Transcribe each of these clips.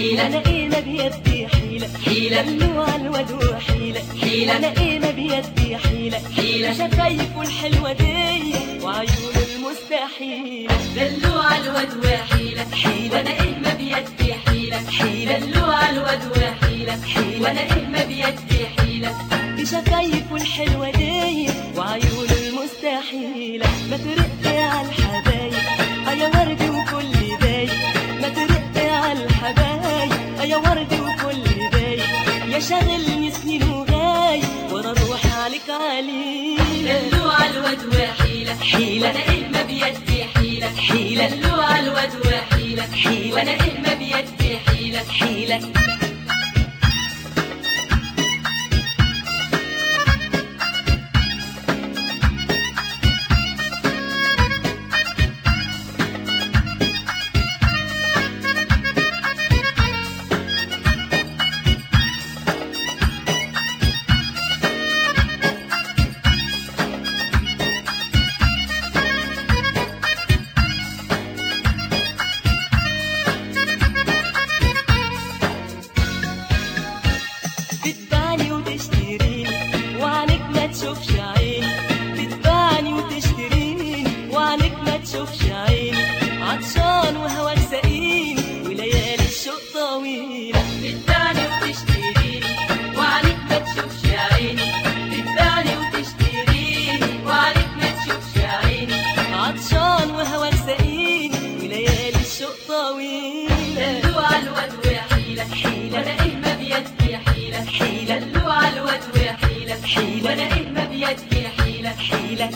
حيلة انا ايه ما بيدي حيلة حيلة. دلوع الواد وحيلة حيلة. انا ايه ما بيدي حيلة حيلة. شفايفه الحلوة دي وعيونه المستحيلة دلوع الواد وحيلة حيلة. وانا ايه ما بيدي حيلة حيلة. دلوع الواد وحيلة حيلة. وانا ايه ما بيدي حيلة بشفايفه الحلوة دي وعيونه المستحيلة ما ترقي على الحبايب يا ورد وكل باي ما ترقي على الحبايب يا ورد وكل باي يا شاغلني سنين وغاي وانا اروح عليك عليلة دلوع الواد وحيلة حيلة. وانا ايه ما بيدي حيلة حيلة. دلوع الواد وحيلة حيلة. وانا ايه ما بيدي حيلة حيلة بتباعني وتشتريني وعنك ما تشوفش عيني بتباعني وتشتريني وعنك ما تشوفش عيني عطشان وهواك سقيني وليالي الشوق طويلة بتباعني وتشتريني وعليك ما تشوفش عيني بتباعني وتشتريني وعليك ما تشوفش عيني عطشان وهواك سقيني وليالي الشوق طويلة دلوع الواد وحيلة حيلة. وانا ايه ما بيدي حيلة حيلة. دلوع الواد وحيلة حيلة. وانا ايه ما بيدي حيلة حيلة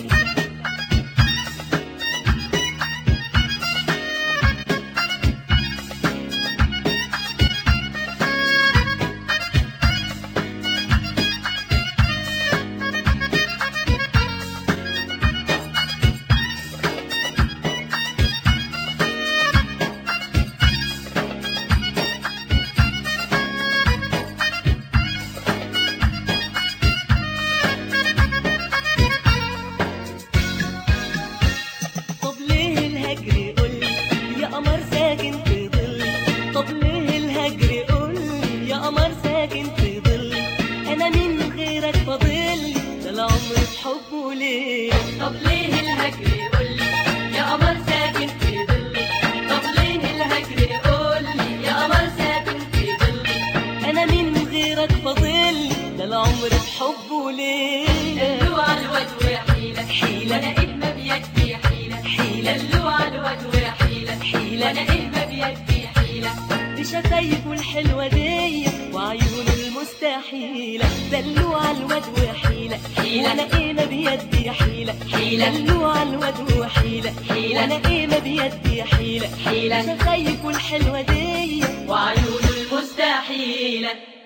طب ليه الهجر قولي يا قمر ساكن في ظلي طب ليه الهجر قولي يا قمر ساكن في ظلي انا من غيرك فاضلي ده العمر بحبه ليه طب ليه الهجر قولي يا قمر ساكن في ظلي طب ليه الهجر قولي يا قمر ساكن في ظلي انا من غيرك فاضلي ده العمر بحبه ليه دلوع الواد وحيلة حيلة. وانا ايه ما بيدي حيلة حيلة. دلوع الواد وحيلة حيلة. وانا ايه ما بيدي حيلة بشفايفه الحلوة دي وعيونه المستحيلة دلوع الواد وحيلة حيلة. وانا ايه ما بيدي حيلة حيلة. دلوع الواد وحيلة حيلة. وانا ايه ما بيدي حيلة حيلة. بشفايفه الحلوة دي وعيون المستحيلة